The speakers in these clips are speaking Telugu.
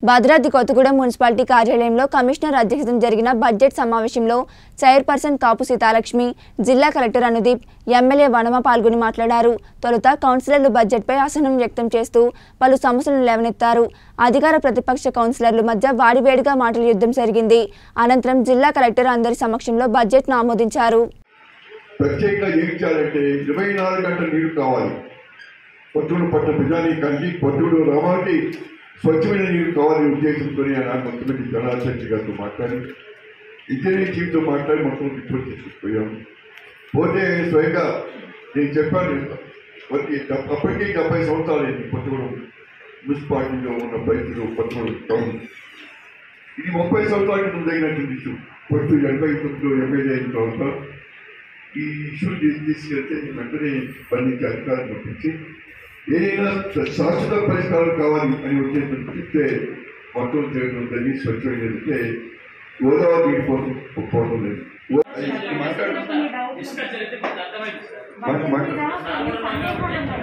భద్రాద్రి కొత్తగూడెం మున్సిపాలిటీ కార్యాలయంలో కమిషనర్ అధ్యక్షతన జరిగిన బడ్జెట్ సమావేశంలో చైర్పర్సన్ కాపు సీతాలక్ష్మి జిల్లా కలెక్టర్ అనుదీప్ ఎమ్మెల్యే వనమ పాల్గొని మాట్లాడారు తొలుత కౌన్సిలర్లు బడ్జెట్పై అసహనం వ్యక్తం చేస్తూ పలు సమస్యలను లేవనెత్తారు అధికార ప్రతిపక్ష కౌన్సిలర్ల మధ్య వాడివేడిగా మాటల యుద్ధం జరిగింది అనంతరం జిల్లా కలెక్టర్ అందరి సమక్షంలో బడ్జెట్ను ఆమోదించారు ప్రత్యేకంగా ఏం చేయాలంటే ఇరవై నాలుగు గంటల నీరు కావాలి పొద్దుడు పట్ల ప్రజానీకానికి పొద్దుడు రామానికి స్వచ్ఛమైన నీరు కావాలనే ఉద్దేశంతో ఆయన ముఖ్యమంత్రి జనార్దన్ గారితో మాట్లాడి ఇంజనీరింగ్ టీంతో మాట్లాడి మొత్తం రిపోర్ట్ తీసుకుపోయాం పోతే స్వయంగా నేను చెప్పాను ప్రతి అప్పటికే డెబ్బై సంవత్సరాలు అయింది పొద్దుడు మున్సిపాలిటీలో ఉన్న పరిస్థితులు పొద్దుడు టౌన్ ఇది ముప్పై సంవత్సరాల క్రితం జరిగినటువంటి ఇష్యూ పొద్దు ఎనభై తొమ్మిదిలో ఎమ్మెల్యే అయిన తర్వాత ఈ ఇష్యూ తీసి తీసుకెళ్తే వెంటనే స్పందించి అధికారులు పంపించి ఏదైనా శాశ్వత పరిష్కారం కావాలి అని ఉద్దేశం చెప్తే మొత్తం చేయడం జరిగి స్వచ్ఛమైనదంటే గోదావరి నీటి కోసం ఒప్పుకోవడం లేదు ఓ- అది మాట్లాడు డిస్కస్ చేస్తే కొంత అర్థమైంది మాట- మాట-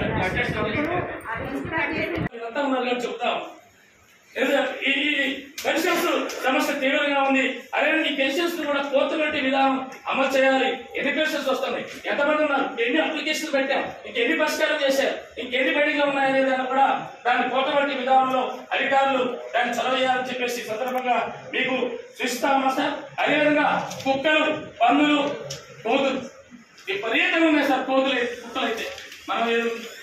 ఇదంతా ఉన్నారు కానీ చెప్తాం ఏదో ఈ ఈ పెన్షన్స్ సమస్య తీవ్రంగా ఉంది అదే ఈ పెన్షన్స్ కూడా కోర్టు పెట్టి విధానం అమలు చేయాలి ఎన్ని పెన్షన్స్ వస్తున్నాయి ఎంతమంది ఉన్నారు ఎన్ని అప్లికేషన్లు పెట్టాం ఇంకెన్ని పరిష్కారం చేశారు ఇంకెన్ని పెండింగ్ ఉన్నాయనే దాన్ని కూడా దాన్ని కోర్టు పెట్టి విధానంలో అధికారులు దాన్ని చదవేయాలని చెప్పేసి ఈ సందర్భంగా మీకు సూచిస్తామా సార్ అదేవిధంగా కుక్కలు పందులు కోతులు విపరీతంగా ఉన్నాయి సార్ కోతులు కుక్కలు అయితే మనం ఏదో